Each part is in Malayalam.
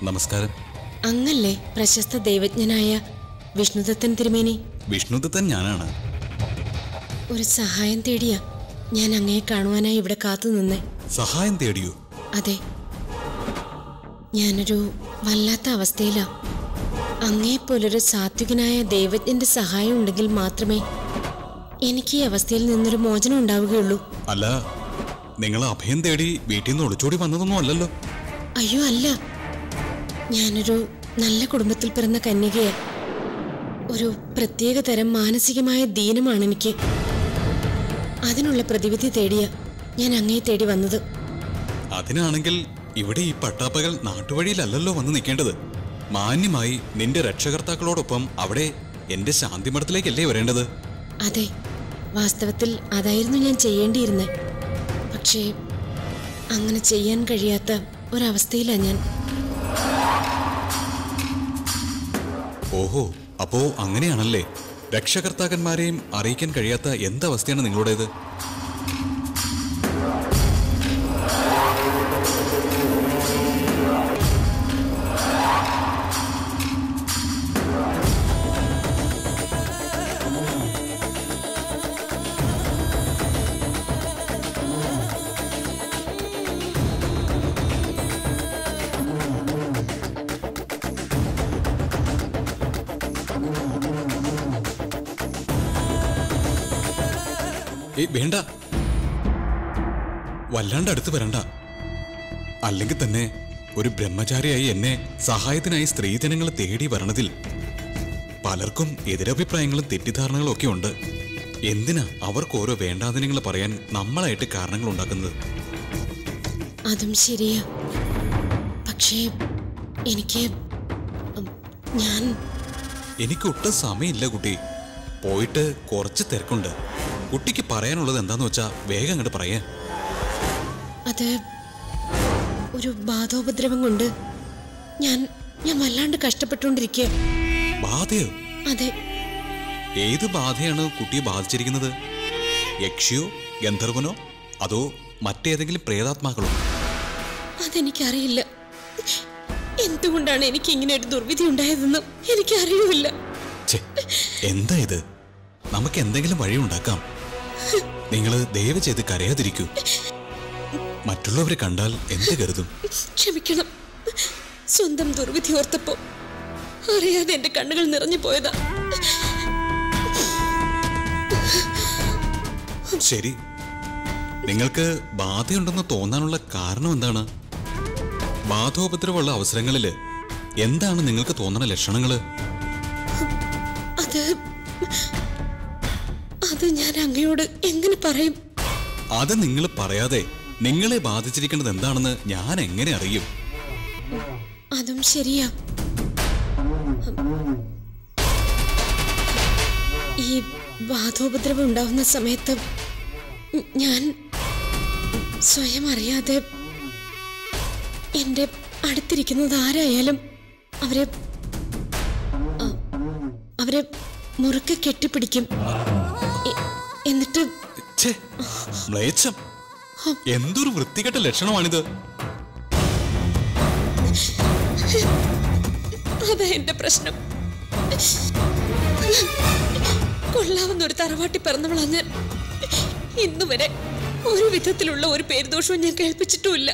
നമസ്കാരം അങ്ങല്ലേ പ്രശസ്ത ദൈവജ്ഞനായ വിഷ്ണുദത്തൻ തിരുമേനി വിഷ്ണുദത്തൻ ഞാനാണ് ഒരു സഹായം തേടിയാ ഞാൻ അങ്ങയെ കാണുവാനായി ഇവിടെ കാത്തു നിന്നേ സഹായം തേടിയോ അതെ ഞാനൊരു വല്ലാത്ത അവസ്ഥയിലാ അങ്ങയെപ്പോലൊരു സാത്വികനായ ദൈവജ്ഞന്റെ സഹായം ഉണ്ടെങ്കിൽ മാത്രമേ എനിക്ക് ഈ അവസ്ഥയിൽ നിന്നൊരു മോചനം ഉണ്ടാവുകയുള്ളൂ അല്ല നിങ്ങൾ അഭയം തേടി വീട്ടിൽ നിന്ന് ഒളിച്ചോടി വന്നതൊന്നും അല്ലല്ലോ അയ്യോ അല്ല ഞാനൊരു നല്ല കുടുംബത്തിൽ പിറന്ന കന്യകയാ ഒരു പ്രത്യേക തരം മാനസികമായ ദീനമാണ് എനിക്ക് അതിനുള്ള പ്രതിവിധി തേടിയ ഞാൻ അങ്ങയെ തേടി വന്നത് അതിനാണെങ്കിൽ ഇവിടെ ഈ പട്ടാപ്പകൽ നാട്ടുവഴിയിലല്ലല്ലോ വന്ന് നിൽക്കേണ്ടത് മാന്യമായി നിന്റെ രക്ഷകർത്താക്കളോടൊപ്പം അവിടെ എന്റെ ശാന്തിമഠത്തിലേക്കല്ലേ വരേണ്ടത് അതെ വാസ്തവത്തിൽ അതായിരുന്നു ഞാൻ ചെയ്യേണ്ടിയിരുന്നത് പക്ഷേ അങ്ങനെ ചെയ്യാൻ കഴിയാത്ത ഒരവസ്ഥയിലാണ് ഞാൻ ഓഹോ അപ്പോ അങ്ങനെയാണല്ലേ രക്ഷകർത്താക്കന്മാരെയും അറിയിക്കാൻ കഴിയാത്ത എന്തവസ്ഥയാണ് നിങ്ങളുടേത് ഏയ് വേണ്ട വല്ലാണ്ട് അടുത്ത് വരണ്ട അല്ലെങ്കിൽ തന്നെ ഒരു ബ്രഹ്മചാരിയായി എന്നെ സഹായത്തിനായി സ്ത്രീജനങ്ങൾ തേടി വരണതിൽ പലർക്കും എതിരഭിപ്രായങ്ങളും തെറ്റിദ്ധാരണകളും ഒക്കെ ഉണ്ട് എന്തിനാ അവർക്ക് ഓരോ വേണ്ടാതിനങ്ങൾ പറയാൻ നമ്മളായിട്ട് കാരണങ്ങൾ ഉണ്ടാക്കുന്നത് അതും ശരിയാ പക്ഷേ എനിക്ക് ഉം, ഞാൻ എനിക്ക് ഒട്ടും സമയമില്ല കുട്ടി പോയിട്ട് കുറച്ച് തിരക്കുണ്ട് കുട്ടിക്ക് പറയാനുള്ളത് എന്താന്ന് വെച്ചാ വേഗം അങ്ങോട്ട് പറയാൻ അത് ഒരു ബാധോപദ്രവം കൊണ്ട് ഞാൻ ഞാൻ വല്ലാണ്ട് കഷ്ടപ്പെട്ടുകൊണ്ടിരിക്കുക ബാധയോ അതെ ഏത് ബാധയാണ് കുട്ടിയെ ബാധിച്ചിരിക്കുന്നത് യക്ഷിയോ ഗന്ധർവനോ അതോ മറ്റേതെങ്കിലും പ്രേതാത്മാക്കളോ അതെനിക്കറിയില്ല എന്തുകൊണ്ടാണ് എനിക്ക് ഇങ്ങനെ ഒരു ദുർവിധി ഉണ്ടായതെന്ന് എനിക്കറിയില്ല ഛെ, എന്താ ഇത് നമുക്ക് എന്തെങ്കിലും വഴി ഉണ്ടാക്കാം നിങ്ങൾ ദയവ് ചെയ്ത് കരയാതിരിക്കൂ മറ്റുള്ളവരെ കണ്ടാൽ എന്ത് കരുതും ക്ഷമിക്കണം സ്വന്തം ദുർവിധി ഓർത്തപ്പോ അറിയാതെ എന്റെ കണ്ണുകൾ നിറഞ്ഞു പോയതാ ശരി നിങ്ങൾക്ക് ബാധയുണ്ടെന്ന് തോന്നാനുള്ള കാരണം എന്താണ് ബാധോപദ്രവമുള്ള അവസരങ്ങളിൽ എന്താണ് നിങ്ങൾക്ക് തോന്നുന്ന ലക്ഷണങ്ങള് അത് അത് ഞാൻ അങ്ങയോട് എങ്ങനെ പറയും അത് നിങ്ങൾ പറയാതെ നിങ്ങളെ ബാധിച്ചിരിക്കുന്നത് എന്താണെന്ന് ഞാൻ എങ്ങനെ അറിയും അതും ശരിയാ ഈ ബാധോപദ്രവം ഉണ്ടാവുന്ന സമയത്ത് ഞാൻ സ്വയം അറിയാതെ എന്റെ അടുത്തിരിക്കുന്നത് ആരായാലും അവരെ അ- അവരെ മുറുക്കെ കെട്ടിപ്പിടിക്കും എ- എന്നിട്ട് ഛേ, മ്ലേച്ഛം എന്തൊരു വൃത്തികെട്ട ലക്ഷണമാണിത് അതാ എന്റെ പ്രശ്നം കൊള്ളാവുന്ന ഒരു തറവാട്ടി പിറന്നവളാ ഞാൻ ഇന്നു വരെ ഒരു വിധത്തിലുള്ള ഒരു പേരുദോഷവും ഞാൻ കേൾപ്പിച്ചിട്ടുമില്ല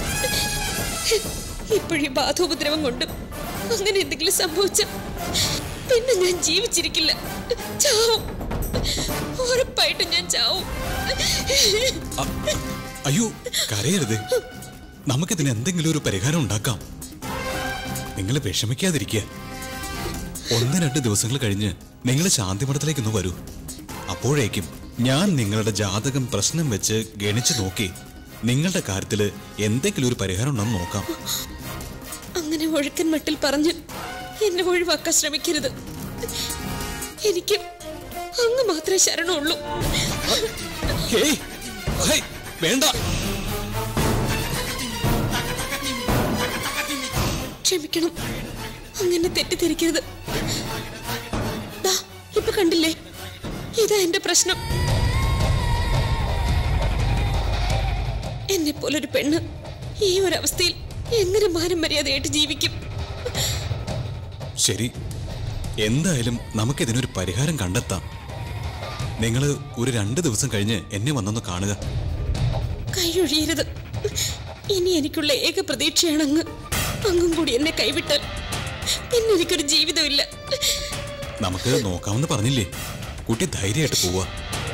ഇപ്പോഴീ ബാധോപദ്രവം കൊണ്ട് അങ്ങനെ എന്തെങ്കിലും സംഭവിച്ച പിന്നെ ഞാൻ ജീവിച്ചിരിക്കില്ല ചാവും ഉറപ്പായിട്ടും ഞാൻ ചാവും അ- അയ്യോ കരയരുത് നമുക്കിതിന് എന്തെങ്കിലും ഒരു പരിഹാരം ഉണ്ടാക്കാം നിങ്ങൾ വിഷമിക്കാതിരിക്കുക ഒന്ന് രണ്ട് ദിവസങ്ങൾ കഴിഞ്ഞ് നിങ്ങൾ ശാന്തിമഠത്തിലേക്ക് ഒന്ന് വരൂ അപ്പോഴേക്കും ഞാൻ നിങ്ങളുടെ ജാതകം പ്രശ്നം വെച്ച് ഗണിച്ചു നോക്കി നിങ്ങളുടെ കാര്യത്തിൽ എന്തെങ്കിലും ഒരു പരിഹാരം ഉണ്ടെന്ന് നോക്കാം അങ്ങനെ ഒഴുക്കൻ മട്ടിൽ പറഞ്ഞ് എന്നെ ഒഴിവാക്കാൻ ശ്രമിക്കരുത് എനിക്ക് അങ്ങ് മാത്രമേ ശരണമുള്ളൂ ഹേയ്, ഹേയ്, വേണ്ട ക്ഷമിക്കണം അങ്ങനെ തെറ്റിദ്ധരിക്കരുത് ദാ, ഇപ്പൊ കണ്ടില്ലേ ഇതാ എന്റെ പ്രശ്നം എന്നെ പോലൊരു പെണ്ണ് ഈ ഒരു അവസ്ഥയിൽ എങ്ങനെ മാനം മര്യാദയായിട്ട് ജീവിക്കും ശരി എന്തായാലും നമുക്കിതിനൊരു പരിഹാരം കണ്ടെത്താം നിങ്ങൾ ഒരു രണ്ട് ദിവസം കഴിഞ്ഞ് എന്നെ വന്നൊന്ന് കാണുക കൈയൊഴിയരുത് ഇനി എനിക്കുള്ള ഏക പ്രതീക്ഷയാണ് അങ്ങ് അങ്ങും കൂടി എന്നെ കൈവിട്ടാൽ പിന്നെ എനിക്കൊരു ജീവിതമില്ല നമുക്ക് നോക്കാമെന്ന് പറഞ്ഞില്ലേ കുട്ടി ധൈര്യമായിട്ട് പോവാ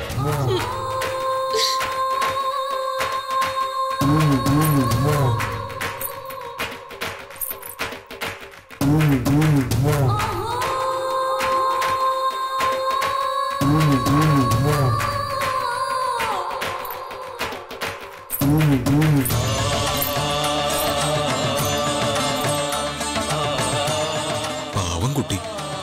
പാവം കുട്ടി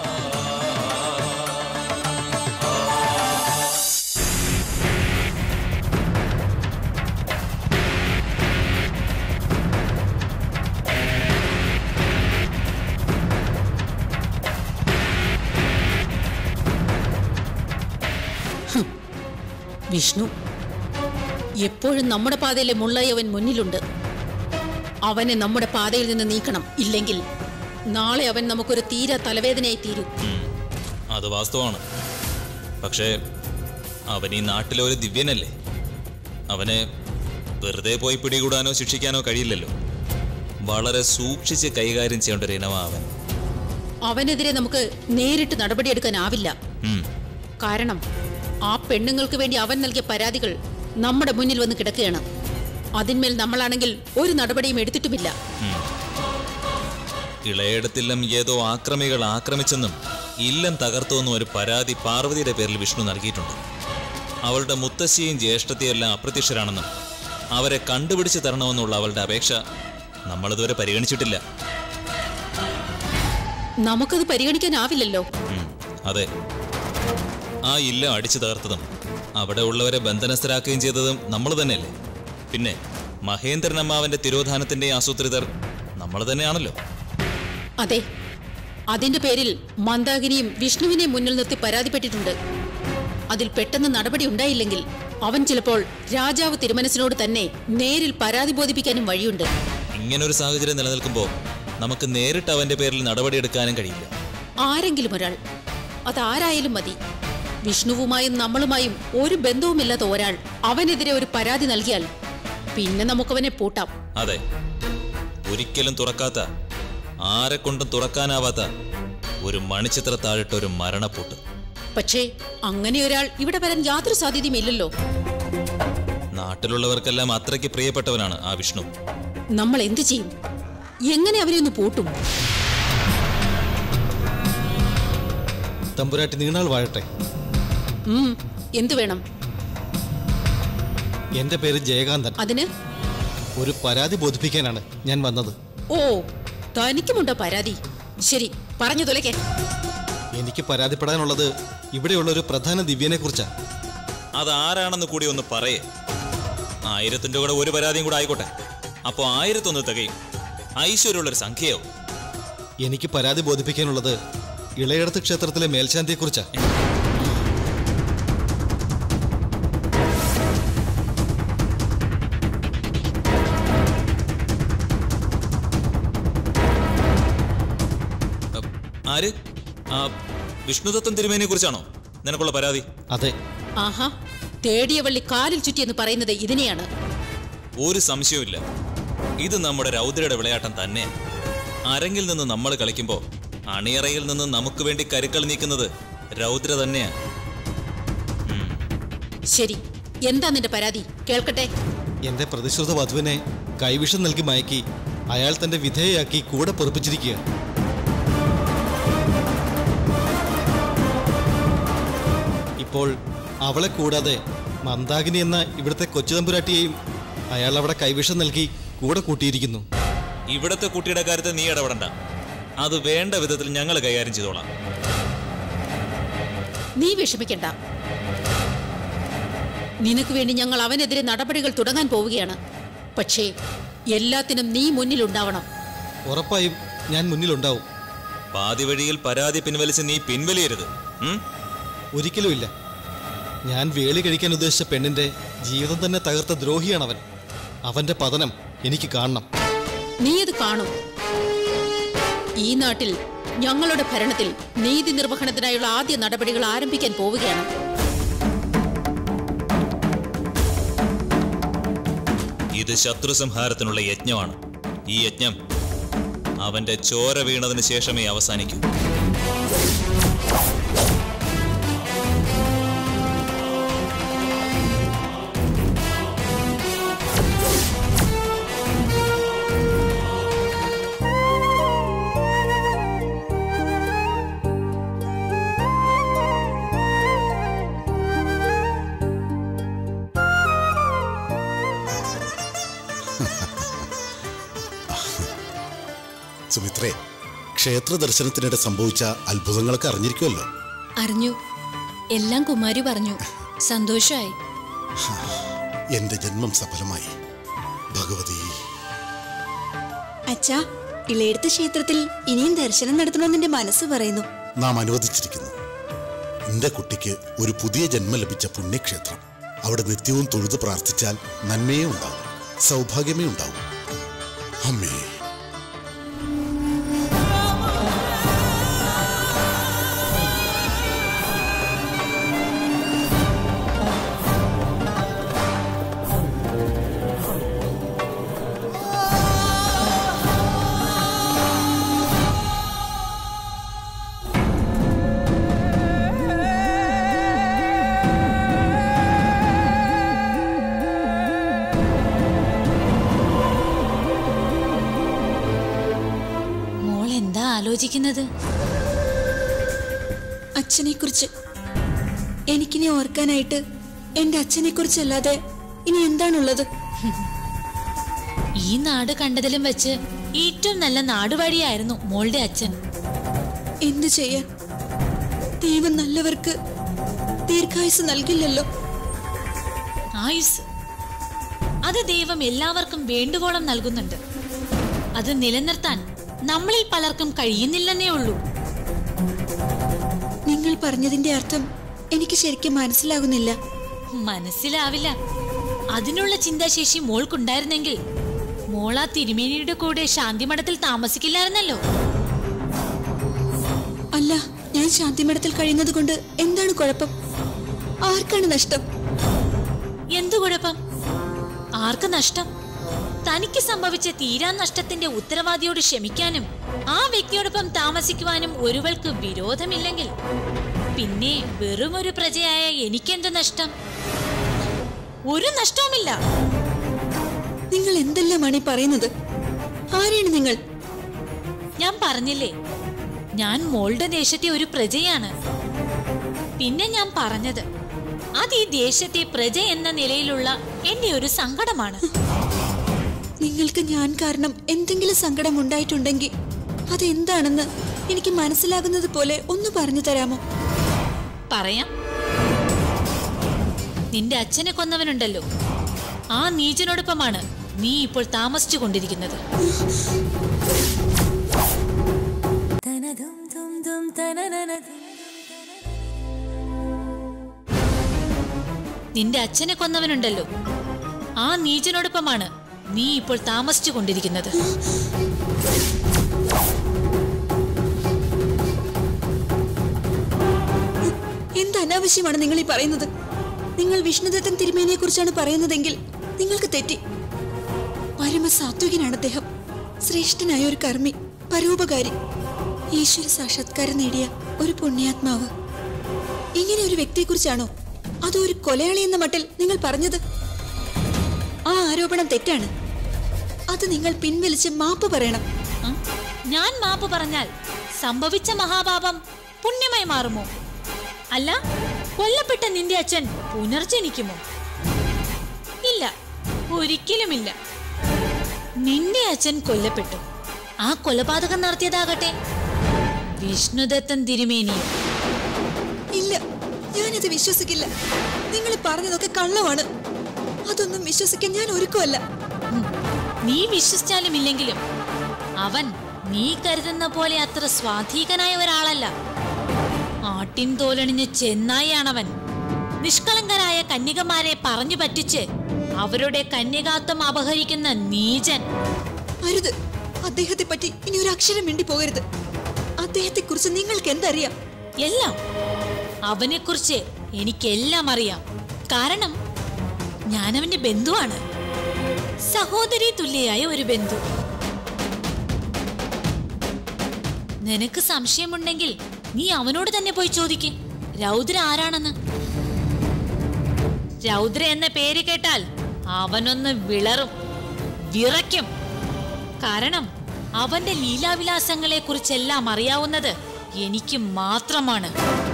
വിഷ്ണു എപ്പോഴും നമ്മുടെ പാതയിലെ മുള്ളായി അവൻ മുന്നിലുണ്ട് അവനെ നമ്മുടെ പാതയിൽ നിന്ന് നീക്കണം ഇല്ലെങ്കിൽ നാളെ അവൻ നമുക്കൊരു തീരെ തലവേദനയായി തീരും അത് വാസ്തവമാണ് പക്ഷേ അവൻ ഈ നാട്ടിലെ ഒരു ദിവ്യനല്ലേ അവനെ വെറുതെ പോയി പിടികൂടാനോ ശിക്ഷിക്കാനോ കഴിയില്ലല്ലോ വളരെ സൂക്ഷിച്ച് കൈകാര്യം ചെയ്യേണ്ട ഒരു ഇനമാ അവൻ അവനെതിരെ നമുക്ക് നേരിട്ട് നടപടിയെടുക്കാനാവില്ല ഉം. കാരണം ആ പെണ്ണുങ്ങൾക്ക് വേണ്ടി അവൻ നൽകിയ പരാതികൾ നമ്മുടെ മുന്നിൽ വന്ന് കിടക്കുകയാണ് അതിന്മേൽ നമ്മളാണെങ്കിൽ ഒരു നടപടിയും എടുത്തിട്ടുമില്ല ഇളയിടത്തില്ലം ഏതോ ആക്രമികൾ ആക്രമിച്ചെന്നും ഇല്ലം തകർത്തുവെന്നും ഒരു പരാതി പാർവതിയുടെ പേരിൽ വിഷ്ണു നൽകിയിട്ടുണ്ട് അവളുടെ മുത്തശ്ശിയും ജ്യേഷ്ഠത്തെയും എല്ലാം അപ്രത്യക്ഷരാണെന്നും അവരെ കണ്ടുപിടിച്ച് തരണമെന്നുള്ള അവളുടെ അപേക്ഷ നമ്മളിതുവരെ പരിഗണിച്ചിട്ടില്ല നമുക്കത് പരിഗണിക്കാനാവില്ലല്ലോ ഉം, അതെ ആ ഇല്ലം അടിച്ചു തകർത്തതും അവിടെ ഉള്ളവരെ ബന്ധനസ്ഥരാക്കുകയും ചെയ്തതും നമ്മൾ തന്നെയല്ലേ പിന്നെ മഹേന്ദ്രൻ അമ്മാവന്റെ തിരോധാനത്തിന്റെ ആസൂത്രിതർ നമ്മൾ തന്നെയാണല്ലോ അതെ അതിന്റെ പേരിൽ മന്ദാകിനിയും വിഷ്ണുവിനെ മുന്നിൽ നിർത്തി പരാതിപ്പെട്ടിട്ടുണ്ട് അതിൽ പെട്ടെന്ന് നടപടി ഉണ്ടായില്ലെങ്കിൽ അവൻ ചിലപ്പോൾ രാജാവ് തിരുമനസിനോട് തന്നെ നേരിൽ പരാതി ബോധിപ്പിക്കാനും വഴിയുണ്ട് ഇങ്ങനൊരു സാഹചര്യം നിലനിൽക്കുമ്പോൾ നമുക്ക് നേരിട്ട് അവന്റെ പേരിൽ നടപടിയെടുക്കാനും കഴിയില്ല ആരെങ്കിലും ഒരാൾ അതാരായാലും മതി വിഷ്ണുവുമായും നമ്മളുമായും ഒരു ബന്ധവുമില്ലാത്ത ഒരാൾ അവനെതിരെ ഒരു പരാതി നൽകിയാൽ പിന്നെ നമുക്കവനെ പൂട്ടാം അതെ ഒരിക്കലും തുറക്കാത്ത ആരെ കൊണ്ടും തുറക്കാനാവാത്ത ഒരു മണിച്ചിത്ര താഴിട്ട ഒരു മരണപ്പൂട്ട് പക്ഷേ അങ്ങനെ ഒരാൾ ഇവിടെ വരാൻ യാതൊരു സാധ്യതയും ഇല്ലല്ലോ നാട്ടിലുള്ളവർക്കെല്ലാം അത്രയ്ക്ക് പ്രിയപ്പെട്ടവനാണ് ആ വിഷ്ണു നമ്മൾ എന്തു ചെയ്യും എങ്ങനെ അവനെ ഒന്ന് പൂട്ടും തമ്പുരാട്ടി നീണാൾ വാഴട്ടെ ഉം, എന്തു വേണം എന്റെ പേര് ജയകാന്തൻ അതിന് ഒരു പരാതി ബോധിപ്പിക്കാനാണ് ഞാൻ വന്നത് ഓ തനിക്കുമുണ്ടോ പരാതി ശരി പറഞ്ഞു തുലയ്ക്കേ എനിക്ക് പരാതിപ്പെടാനുള്ളത് ഇവിടെയുള്ള ഒരു പ്രധാന ദിവ്യനെ കുറിച്ചാ അതാരാണെന്ന് കൂടി ഒന്ന് പറയേ ആയിരത്തിന്റെ കൂടെ ഒരു പരാതിയും കൂടെ ആയിക്കോട്ടെ അപ്പോൾ ആയിരത്തൊന്ന് തികയും ഐശ്വര്യമുള്ളൊരു സംഖ്യയാവും എനിക്ക് പരാതി ബോധിപ്പിക്കാനുള്ളത് ഇളയടത്ത് ക്ഷേത്രത്തിലെ മേൽശാന്തിയെക്കുറിച്ചാ അ, ആര് ആ വിഷ്ണുദത്തൻ തിരുമേനിയെ കുറിച്ചാണോ നിനക്കുള്ള പരാതി അതെ ആഹാ തേടിയ വള്ളി കാലിൽ ചുറ്റി എന്ന് പറയുന്നത് ഇതിനെയാണ് ഒരു സംശയവുമില്ല ഇത് നമ്മുടെ രൗദ്രയുടെ വിളയാട്ടം തന്നെ അരങ്ങിൽ നിന്ന് നമ്മൾ കളിക്കുമ്പോൾ അണിയറയിൽ നിന്ന് നമുക്ക് വേണ്ടി കരുക്കൾ നീക്കുന്നത് രൗദ്ര തന്നെയാണ് ശരി എന്താ നിന്റെ പരാതി കേൾക്കട്ടെ എന്റെ പ്രതിശ്രുത വധുവിനെ കൈവിഷം നൽകി മയക്കി അയാൾ തന്റെ വിധേയയാക്കി കൂടെ പൊറപ്പിച്ചിരിക്കുക ഇപ്പോൾ അവളെ കൂടാതെ മന്ദാകിനി എന്ന ഇവിടുത്തെ കൊച്ചുതമ്പുരാട്ടിയെയും അയാൾ അവിടെ കൈവിഷം നൽകി കൂടെ കൂട്ടിയിരിക്കുന്നു ഇവിടത്തെ കുട്ടിയുടെ കാര്യത്തെ നീ ഇടപെടണ്ട അത് വേണ്ട വിധത്തിൽ ഞങ്ങൾ കൈകാര്യം ചെയ്തോളാം നീ വിഷമിക്കണ്ട നിനക്ക് വേണ്ടി ഞങ്ങൾ അവനെതിരെ നടപടികൾ തുടങ്ങാൻ പോവുകയാണ് പക്ഷേ എല്ലാത്തിനും നീ മുന്നിലുണ്ടാവണം ഉറപ്പായും ഞാൻ മുന്നിലുണ്ടാവും പാതി വഴിയിൽ പരാതി പിൻവലിച്ച് നീ പിൻവലിയരുത് ഉം? ഒരിക്കലുമില്ല ഞാൻ വേളി കഴിക്കാൻ ഉദ്ദേശിച്ച പെണ്ണിന്റെ ജീവിതം തന്നെ തകർത്ത ദ്രോഹിയാണവൻ അവന്റെ പതനം എനിക്ക് കാണണം നീ അത് കാണും ഈ നാട്ടിൽ ഞങ്ങളുടെ ഭരണത്തിൽ നീതി നിർവഹണത്തിനായുള്ള ആദ്യ നടപടികൾ ആരംഭിക്കാൻ പോവുകയാണ് ഇത് ശത്രു സംഹാരത്തിനുള്ള യജ്ഞമാണ് ഈ യജ്ഞം അവന്റെ ചോര വീണതിന് ശേഷമേ അവസാനിക്കൂ സുമിത്രേ ക്ഷേത്ര ദർശനത്തിനിടെ സംഭവിച്ച അത്ഭുതങ്ങളൊക്കെ അറിഞ്ഞിരിക്കുമല്ലോ അറിഞ്ഞു എല്ലാം കുമാരി പറഞ്ഞു സന്തോഷമായി എന്റെ ജന്മം സഫലമായി ഭഗവതി അച്ഛാ ഇളയെടുത്ത ക്ഷേത്രത്തിൽ ഇനിയും ദർശനം നടത്തണമെന്ന് എന്റെ മനസ്സ് പറയുന്നു നാം അനുവദിച്ചിരിക്കുന്നു എന്റെ കുട്ടിക്ക് ഒരു പുതിയ ജന്മം ലഭിച്ച പുണ്യക്ഷേത്രം അവിടെ നിത്യവും തൊഴുത് പ്രാർത്ഥിച്ചാൽ നന്മയേ ഉണ്ടാവും സൗഭാഗ്യമേ ഉണ്ടാവും അമ്മേ മോൾ എന്താ ആലോചിക്കുന്നത് അച്ഛനെ കുറിച്ച് എനിക്കിനി ഓർക്കാനായിട്ട് എന്റെ അച്ഛനെ കുറിച്ചല്ലാതെ ഇനി എന്താണുള്ളത് ഈ നാട് കണ്ടതിലും വെച്ച് ഏറ്റവും നല്ല നാടുവഴിയായിരുന്നു മോളുടെ അച്ഛൻ എന്തു ചെയ്യാൻ ദൈവം നല്ലവർക്ക് ദീർഘായുസ് നൽകില്ലല്ലോ ആയുസ് അത് ദൈവം എല്ലാവർക്കും വേണ്ടുവോളം നൽകുന്നുണ്ട് അത് നിലനിർത്താൻ നമ്മളിൽ പലർക്കും കഴിയുന്നില്ലെന്നേ ഉള്ളൂ നിങ്ങൾ പറഞ്ഞതിന്റെ അർത്ഥം എനിക്ക് ശരിക്കും മനസ്സിലാകുന്നില്ല മനസ്സിലാവില്ല അതിനുള്ള ചിന്താശേഷി മോൾക്കുണ്ടായിരുന്നെങ്കിൽ മോൾ ആ തിരുമേനിയുടെ കൂടെ ശാന്തിമഠത്തിൽ താമസിക്കില്ലായിരുന്നല്ലോ അല്ല ഞാൻ ശാന്തിമഠത്തിൽ കഴിയുന്നത് കൊണ്ട് എന്താണ് കുഴപ്പം ആർക്കാണ് നഷ്ടം എന്തു കുഴപ്പം ആർക്ക് നഷ്ടം തനിക്ക് സംഭവിച്ച തീരാ നഷ്ടത്തിന്റെ ഉത്തരവാദിയോട് ക്ഷമിക്കാനും ആ വ്യക്തിയോടൊപ്പം താമസിക്കുവാനും ഒരുവൾക്ക് വിരോധമില്ലെങ്കിൽ പിന്നെ വെറും ഒരു പ്രജയായ എനിക്കെന്ത് നഷ്ടം ഒരു നഷ്ടവുമില്ല നിങ്ങൾ എന്തെല്ലാമാണ് ഈ പറയുന്നത് ആരെയാണ് നിങ്ങൾ ഞാൻ പറഞ്ഞില്ലേ ഞാൻ മോളുടെ ദേശത്തെ ഒരു പ്രജയാണ് പിന്നെ ഞാൻ പറഞ്ഞത് അത് ഈ ദേശത്തെ പ്രജ എന്ന നിലയിലുള്ള എന്റെ ഒരു സങ്കടമാണ് നിങ്ങൾക്ക് ഞാൻ കാരണം എന്തെങ്കിലും സങ്കടം ഉണ്ടായിട്ടുണ്ടെങ്കിൽ അതെന്താണെന്ന് എനിക്ക് മനസ്സിലാകുന്നത് പോലെ ഒന്ന് പറഞ്ഞു തരാമോ പറയാം നിന്റെ അച്ഛനെ കൊന്നവനുണ്ടല്ലോ ആ നീചനോടൊപ്പമാണ് നീ ഇപ്പോൾ താമസിച്ചു കൊണ്ടിരിക്കുന്നത് നിന്റെ അച്ഛനെ കൊന്നവനുണ്ടല്ലോ ആ നീചനോടൊപ്പമാണ് നീ ഇപ്പോൾ താമസിച്ചു കൊണ്ടിരിക്കുന്നത് എന്ത് അനാവശ്യമാണ് നിങ്ങൾ ഈ പറയുന്നത് നിങ്ങൾ വിഷ്ണുദത്തൻ തിരുമേനിയെ കുറിച്ചാണ് പറയുന്നതെങ്കിൽ നിങ്ങൾക്ക് തെറ്റി പരമസാത്വികനാണ് അദ്ദേഹം ശ്രേഷ്ഠനായ ഒരു കർമ്മി പരോപകാരി ഈശ്വര സാക്ഷാത്കാരം നേടിയ ഒരു പുണ്യാത്മാവ് ഇങ്ങനെ ഒരു വ്യക്തിയെക്കുറിച്ചാണോ അതോ ഒരു കൊലയാളി എന്ന മട്ടിൽ നിങ്ങൾ പറഞ്ഞത് ആ ആരോപണം തെറ്റാണ് അത് നിങ്ങൾ പിൻവലിച്ച് മാപ്പ് പറയണം ആ? ഞാൻ മാപ്പ് പറഞ്ഞാൽ സംഭവിച്ച മഹാപാപം പുണ്യമായി മാറുമോ അല്ല കൊല്ലപ്പെട്ട നിന്റെ അച്ഛൻ പുനർജനിക്കുമോ ഇല്ല ഒരിക്കലുമില്ല നിന്റെ അച്ഛൻ കൊല്ലപ്പെട്ടു ആ കൊലപാതകം നടത്തിയതാകട്ടെ വിഷ്ണുദത്തൻ തിരുമേനി ഇല്ല ഞാനത് വിശ്വസിക്കില്ല നിങ്ങൾ പറഞ്ഞതൊക്കെ കള്ളമാണ് അതൊന്നും വിശ്വസിക്കാൻ ഞാൻ ഒരുക്കുമല്ല നീ വിശ്വസിച്ചാലും ഇല്ലെങ്കിലും അവൻ നീ കരുതുന്ന പോലെ അത്ര സ്വാധീകനായ ഒരാളല്ല ആട്ടിൻ തോലണിഞ്ഞ് ചെന്നായാണവൻ നിഷ്കളങ്കരായ കന്യകമാരെ പറഞ്ഞു പറ്റിച്ച് അവരുടെ കന്യകാത്വം അപഹരിക്കുന്ന നീചൻ അരുത് അദ്ദേഹത്തെ പറ്റി ഇനി ഒരു അക്ഷരം മിണ്ടി പോകരുത് അദ്ദേഹത്തെ കുറിച്ച് നിങ്ങൾക്ക് എന്തറിയാം എല്ലാം അവനെക്കുറിച്ച് എനിക്കെല്ലാം അറിയാം കാരണം ഞാൻ അവന്റെ ബന്ധുവാണ് സഹോദരി തുല്യയായ ഒരു ബന്ധു നിനക്ക് സംശയമുണ്ടെങ്കിൽ നീ അവനോട് തന്നെ പോയി ചോദിക്ക് രൗദ്ര ആരാണെന്ന് രൗദ്ര എന്ന പേര് കേട്ടാൽ അവനൊന്ന് വിളറും വിറയ്ക്കും കാരണം അവന്റെ ലീലാവിലാസങ്ങളെ കുറിച്ചെല്ലാം അറിയാവുന്നത് എനിക്ക് മാത്രമാണ്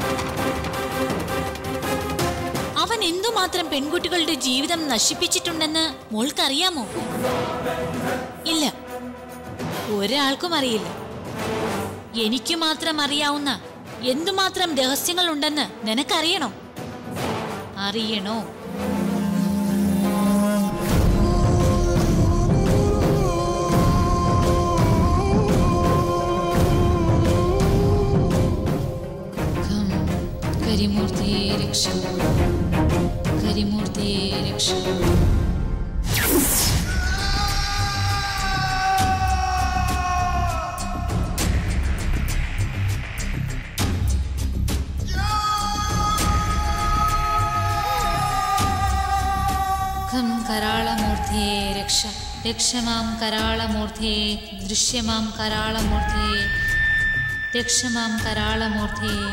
അവൻ എന്തുമാത്രം പെൺകുട്ടികളുടെ ജീവിതം നശിപ്പിച്ചിട്ടുണ്ടെന്ന് മോൾക്കറിയാമോ ഇല്ല ഒരാൾക്കും അറിയില്ല എനിക്ക് മാത്രം അറിയാവുന്ന എന്തുമാത്രം രഹസ്യങ്ങളുണ്ടെന്ന് നിനക്കറിയണോ അറിയണോ ഖം കരിമൂർത്തിയെ രക്ഷ കരിമൂർത്തിയെ രക്ഷ ഖം കരാളമൂർത്തിയെ രക്ഷ രക്ഷമാം കരാളമൂർത്തിയെ ദൃശ്യമാം കരാളമൂർത്തിയെ രക്ഷമാം കരാളമൂർത്തിയെ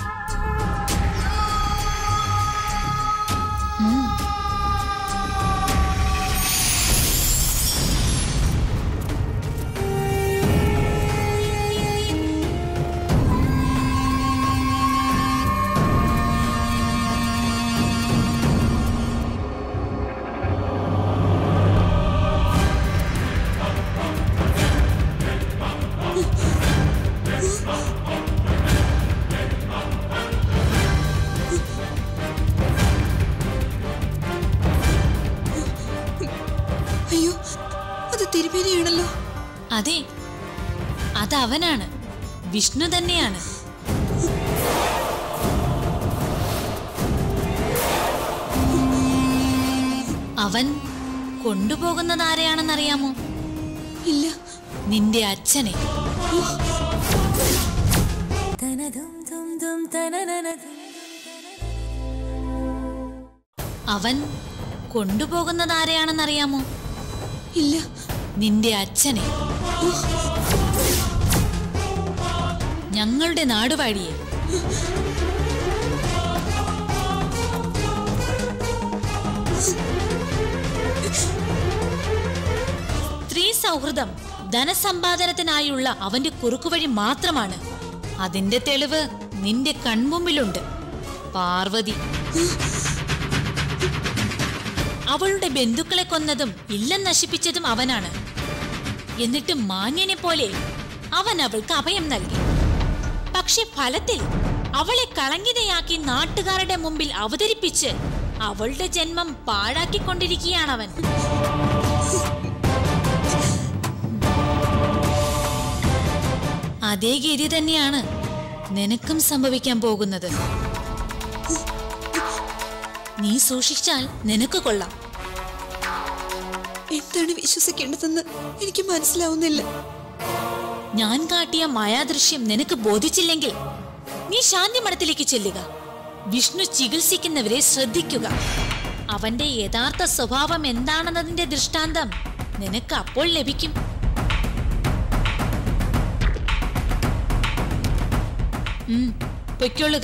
അയ്യോ അത് തിരുമേനിയാണല്ലോ അതെ അതവനാണ് വിഷ്ണു തന്നെയാണ് അവൻ കൊണ്ടുപോകുന്നത് ആരെയാണെന്നറിയാമോ ഇല്ല നിന്റെ അച്ഛനെ അവൻ കൊണ്ടുപോകുന്നത് ആരെയാണെന്നറിയാമോ ഇല്ല നിന്റെ അച്ഛനെ ഞങ്ങളുടെ നാടുവാഴിയെ സ്ത്രീ സൗഹൃദം ധനസമ്പാദനത്തിനായുള്ള അവന്റെ കുറുക്കുവഴി മാത്രമാണ് അതിന്റെ തെളിവ് നിന്റെ കൺമുമ്പിലുണ്ട് പാർവതി അവളുടെ ബന്ധുക്കളെ കൊന്നതും ഇല്ലം നശിപ്പിച്ചതും അവനാണ് എന്നിട്ട് മാന്യനെ പോലെ അവൻ അവൾക്ക് അഭയം നൽകി പക്ഷെ ഫലത്തിൽ അവളെ കളങ്കിതയാക്കി നാട്ടുകാരുടെ മുമ്പിൽ അവതരിപ്പിച്ച് അവളുടെ ജന്മം പാഴാക്കിക്കൊണ്ടിരിക്കുകയാണവൻ അതേ ഗതി തന്നെയാണ് നിനക്കും സംഭവിക്കാൻ പോകുന്നത് നീ സൂക്ഷിച്ചാൽ നിനക്ക് കൊള്ളാം എന്താണ് വിശ്വസിക്കേണ്ടതെന്ന് എനിക്ക് മനസ്സിലാവുന്നില്ല ഞാൻ കാട്ടിയ മായാദൃശ്യം നിനക്ക് ബോധിച്ചില്ലെങ്കിൽ നീ ശാന്തി മഠത്തിലേക്ക് ചെല്ലുക വിഷ്ണു ചികിത്സിക്കുന്നവരെ ശ്രദ്ധിക്കുക അവന്റെ യഥാർത്ഥ സ്വഭാവം എന്താണെന്നതിന്റെ ദൃഷ്ടാന്തം നിനക്ക് അപ്പോൾ ലഭിക്കും ഉം, പൊയ്ക്കൊള്ളുക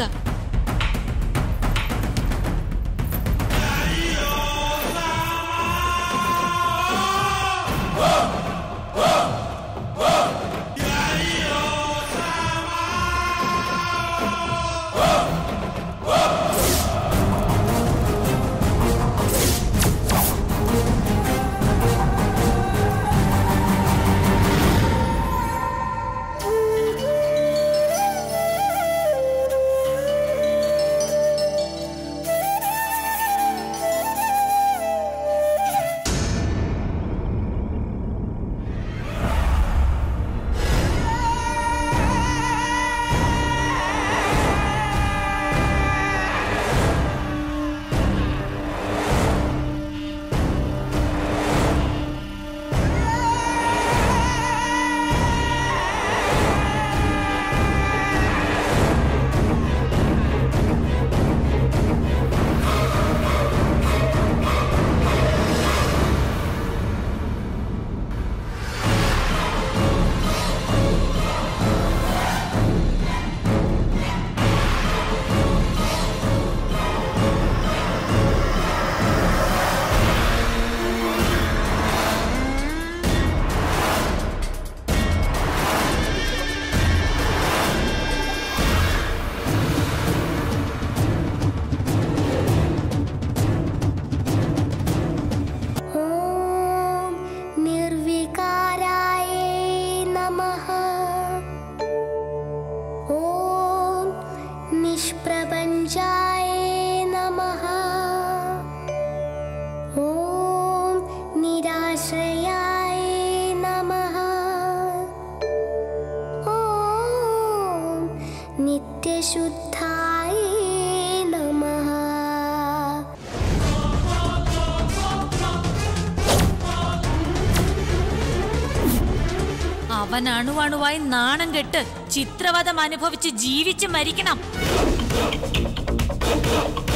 പരിശുദ്ധായ നമഃ അവൻ അണുവണുവായി നാണം കെട്ട് ചിത്രവധം അനുഭവിച്ച് ജീവിച്ച് മരിക്കണം